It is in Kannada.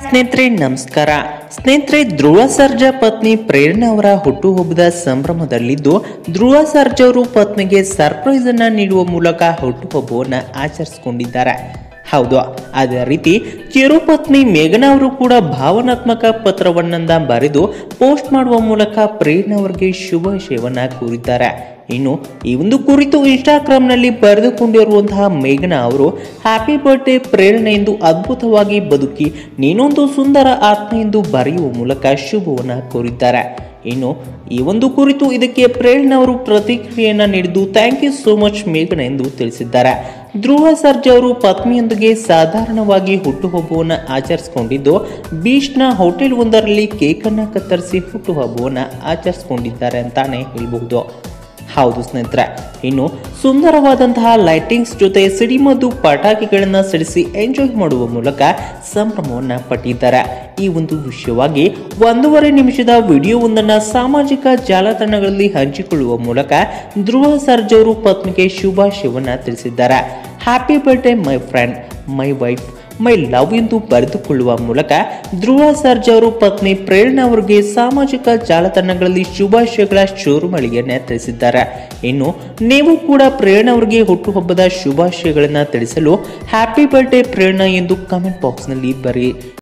ಸ್ನೇಹಿತರೆ ನಮಸ್ಕಾರ ಸ್ನೇಹಿತರೆ ಧ್ರುವ ಸರ್ಜಾ ಪತ್ನಿ ಪ್ರೇರಣಾ ಅವರ ಹುಟ್ಟುಹಬ್ಬದ ಸಂಭ್ರಮದಲ್ಲಿದ್ದು ಧ್ರುವ ಸರ್ಜಾ ಅವರು ಪತ್ನಿಗೆ ಸರ್ಪ್ರೈಸ್ ಅನ್ನ ನೀಡುವ ಮೂಲಕ ಹುಟ್ಟುಹಬ್ಬವನ್ನು ಆಚರಿಸಿಕೊಂಡಿದ್ದಾರೆ ಹೌದು ಅದೇ ರೀತಿ ಕಿರು ಪತ್ನಿ ಮೇಘನಾ ಅವರು ಕೂಡ ಭಾವನಾತ್ಮಕ ಪತ್ರವನ್ನ ಬರೆದು ಪೋಸ್ಟ್ ಮಾಡುವ ಮೂಲಕ ಪ್ರೇರಣಾ ಅವರಿಗೆ ಶುಭಾಶಯವನ್ನ ಕೋರಿದ್ದಾರೆ ಇನ್ನು ಈ ಒಂದು ಕುರಿತು ಇನ್ಸ್ಟಾಗ್ರಾಮ್ನಲ್ಲಿ ಬರೆದುಕೊಂಡಿರುವಂತಹ ಮೇಘನಾ ಅವರು ಹ್ಯಾಪಿ ಬರ್ಡೇ ಪ್ರೇರಣೆ ಎಂದು ಅದ್ಭುತವಾಗಿ ಬದುಕಿ ನೀನೊಂದು ಸುಂದರ ಆತ್ಮ ಎಂದು ಬರೆಯುವ ಮೂಲಕ ಶುಭವನ್ನ ಕೋರಿದ್ದಾರೆ ಇನ್ನು ಈ ಒಂದು ಕುರಿತು ಇದಕ್ಕೆ ಪ್ರೇರಣಾ ಅವರು ಪ್ರತಿಕ್ರಿಯೆಯನ್ನ ನೀಡಿದ್ದು ಥ್ಯಾಂಕ್ ಯು ಸೋ ಮಚ್ ಮೇಘನಾ ಎಂದು ತಿಳಿಸಿದ್ದಾರೆ ಧ್ರುವ ಸರ್ಜಾ ಅವರು ಪತ್ನಿಯೊಂದಿಗೆ ಸಾಧಾರಣವಾಗಿ ಹುಟ್ಟುಹಬ್ಬವನ್ನು ಆಚರಿಸಿಕೊಂಡಿದ್ದು ಬೀಚ್ನ ಹೋಟೆಲ್ ಒಂದರಲ್ಲಿ ಕೇಕನ್ನು ಕತ್ತರಿಸಿ ಹುಟ್ಟುಹಬ್ಬವನ್ನು ಆಚರಿಸಿಕೊಂಡಿದ್ದಾರೆ ಅಂತಾನೆ ಹೇಳ್ಬಹುದು ಹೌದು ಸ್ನೇಹಿತರೆ ಇನ್ನು ಸುಂದರವಾದಂತಹ ಲೈಟಿಂಗ್ಸ್ ಜೊತೆ ಸಿಡಿಮದ್ದು ಪಟಾಕಿಗಳನ್ನು ಸಿಡಿಸಿ ಎಂಜಾಯ್ ಮಾಡುವ ಮೂಲಕ ಸಂಭ್ರಮವನ್ನು ಪಟ್ಟಿದ್ದಾರೆ ಈ ಒಂದು ವಿಷಯವಾಗಿ ಒಂದೂವರೆ ನಿಮಿಷದ ವಿಡಿಯೋವೊಂದನ್ನು ಸಾಮಾಜಿಕ ಜಾಲತಾಣಗಳಲ್ಲಿ ಹಂಚಿಕೊಳ್ಳುವ ಮೂಲಕ ಧ್ರುವ ಸರ್ಜಾ ಅವರು ಪತ್ನಿಗೆ ಶುಭಾಶಯವನ್ನ ತಿಳಿಸಿದ್ದಾರೆ happy birthday my friend my wife my love ಎಂದು ಬರೆದುಕೊಳ್ಳುವ ಮೂಲಕ ಧ್ರುವ ಸರ್ಜಾ ಅವರು ಪತ್ನಿ ಪ್ರೇರಣಾ ಅವರಿಗೆ ಸಾಮಾಜಿಕ ಜಾಲತಾಣಗಳಲ್ಲಿ ಶುಭಾಶಯಗಳ ಶೋರುಮಳಿಗೆಯನ್ನ ತಿಳಿಸಿದ್ದಾರೆ ಇನ್ನು ನೀವು ಕೂಡ ಪ್ರೇರಣಾ ಅವರಿಗೆ ಹುಟ್ಟುಹಬ್ಬದ ಶುಭಾಶಯಗಳನ್ನ ತಿಳಿಸಲು ಹ್ಯಾಪಿ ಬರ್ಡೇ ಪ್ರೇರಣಾ ಎಂದು ಕಮೆಂಟ್ ಬಾಕ್ಸ್ನಲ್ಲಿ ಬರೆಯಿ